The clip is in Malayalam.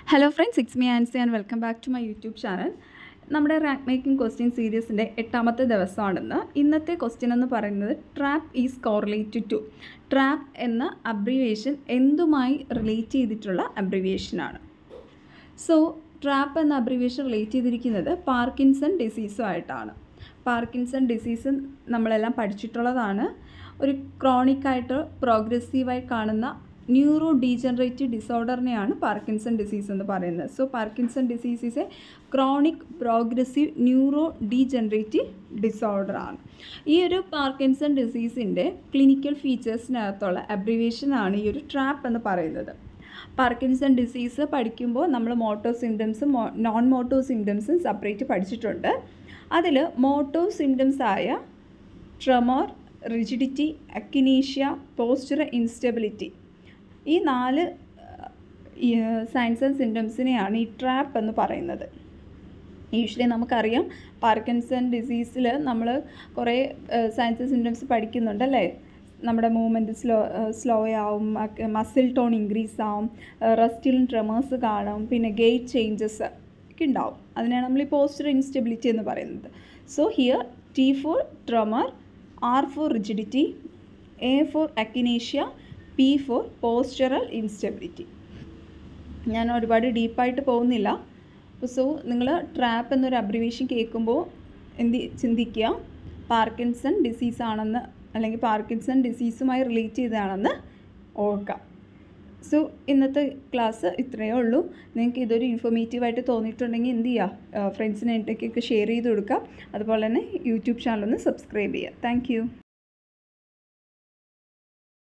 hello friends it's me Ancy and welcome back to my YouTube channel നമ്മുടെ റാങ്ക് മേക്കിംഗ് ക്വസ്റ്റ്യൻ സീരീസിൻ്റെ എട്ടാമത്തെ ദിവസമാണെന്ന് ഇന്നത്തെ ക്വസ്റ്റ്യൻ എന്ന് പറയുന്നത് TRAP is correlated to TRAP എന്ന അബ്രിവേഷൻ എന്തുമായി റിലേറ്റ് ചെയ്തിട്ടുള്ള അബ്രിവേഷനാണ് സോ ട്രാപ്പ് എന്ന അബ്രിവേഷൻ റിലേറ്റ് ചെയ്തിരിക്കുന്നത് പാർക്കിൻസൺ ഡിസീസുമായിട്ടാണ് പാർക്കിൻസൺ ഡിസീസ് നമ്മളെല്ലാം പഠിച്ചിട്ടുള്ളതാണ് ഒരു ക്രോണിക്കായിട്ട് പ്രോഗ്രസീവായി കാണുന്ന ന്യൂറോ ഡീജനറേറ്റീവ് ഡിസോർഡറിനെയാണ് പാർക്കിൻസൺ ഡിസീസ് എന്ന് പറയുന്നത് so Parkinson disease is a chronic progressive neuro degenerative ഡിസോർഡറാണ് ഈ ഒരു പാർക്കിൻസൺ ഡിസീസിൻ്റെ ക്ലിനിക്കൽ ഫീച്ചേഴ്സിനകത്തുള്ള അബ്രിവേഷനാണ് ഈ ഒരു ട്രാപ്പ് എന്ന് പറയുന്നത് പാർക്കിൻസൺ ഡിസീസ് പഠിക്കുമ്പോൾ നമ്മൾ മോട്ടോ സിംറ്റംസും നോൺ മോട്ടോ സിംറ്റംസും സെപ്പറേറ്റ് പഠിച്ചിട്ടുണ്ട് അതിൽ മോട്ടോ സിംറ്റംസ് ആയ tremor rigidity akinesia posture instability ഈ നാല് സയൻസ് ആൻഡ് സിംറ്റംസിനെയാണ് ഈ ട്രാപ്പ് എന്ന് പറയുന്നത് യൂഷ്വലി നമുക്കറിയാം പാർക്കിൻസൺ ഡിസീസിൽ നമ്മൾ കുറേ സയൻസ് സിംറ്റംസ് പഠിക്കുന്നുണ്ടല്ലേ നമ്മുടെ മൂവ്മെൻറ്റ് സ്ലോ സ്ലോ ആവും മസിൽ ടോൺ ഇൻക്രീസ് ആവും റസ്റ്റിലും ട്രെമേഴ്സ് കാണും പിന്നെ ഗേറ്റ് ചേഞ്ചസ് ഒക്കെ ഉണ്ടാവും അതിനാണ് നമ്മൾ ഈ പോസ്റ്റർ ഇൻസ്റ്റെബിലിറ്റി എന്ന് പറയുന്നത് so here T for tremor R for rigidity A for akinesia P for postural instability ഞാൻ ഒരുപാട് ഡീപ്പായിട്ട് പോകുന്നില്ല സോ നിങ്ങൾ ട്രാപ്പ് എന്നൊരു അബ്രിവേഷൻ കേൾക്കുമ്പോൾ എന്ത് ചിന്തിക്കുക പാർക്കിൻസൺ ഡിസീസ് ആണെന്ന് അല്ലെങ്കിൽ പാർക്കിൻസൺ ഡിസീസുമായി റിലേറ്റ് ചെയ്തതാണെന്ന് ഓർക്കാം സോ ഇന്നത്തെ ക്ലാസ് ഇത്രയേ ഉള്ളൂ നിങ്ങൾക്ക് ഇതൊരു ഇൻഫോർമേറ്റീവായിട്ട് തോന്നിയിട്ടുണ്ടെങ്കിൽ എന്ത് ചെയ്യുക ഫ്രണ്ട്സിനെ ഇടയ്ക്കൊക്കെ ഷെയർ ചെയ്ത് കൊടുക്കുക അതുപോലെ തന്നെ യൂട്യൂബ് ചാനലൊന്ന് സബ്സ്ക്രൈബ് ചെയ്യുക താങ്ക്